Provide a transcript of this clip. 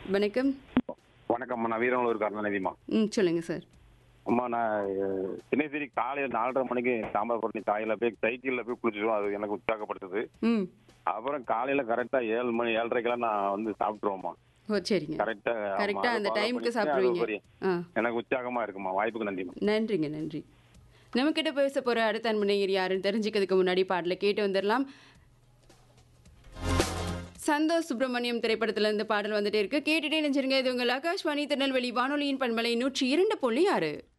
வணக்கம் வணக்கம்மா நான் வீரநல்லூர் கருணாநிதிம்மா ம் சொல்லுங்க சார் அம்மா நான் அஹ், தினசரி காலையில் நாலரை மணிக்கு தாமிரபரணி தாயில போய் சைக்கிளில் போய் குளிச்சிடுவோம் அது எனக்கு உற்சாகப்படுத்துது ம் அப்புறம் காலையில் கரெக்டாக ஏழு மணி ஏழரைக்கெல்லாம் நான் வந்து சாப்பிட்ருவோம்மா ஓ சரிங்க கரெக்டாக கரெக்டா அந்த டைமுக்கு சாப்பிடுவீங்க ஆ எனக்கு உற்சாகமா இருக்குமா வாய்ப்புக்கு நன்றிம்மா நன்றிங்க நன்றி நம்மக்கிட்ட பேச போகிற அடுத்த அன்பனையர் யாருன்னு தெரிஞ்சுக்கிறதுக்கு முன்னாடி பாடலை கேட்டு வந்துடலாம் சந்தோஷ் சுப்பிரமணியம் திரைப்படத்துல இருந்து பாடல் வந்துட்டே இருக்கு கேட்டுட்டே நினைச்சிருங்க இது உங்கள் ஆகாஷ்வாணி திருநெல்வேலி வானொலியின் பண்பலை நூற்றி இரண்டு புள்ளி ஆறு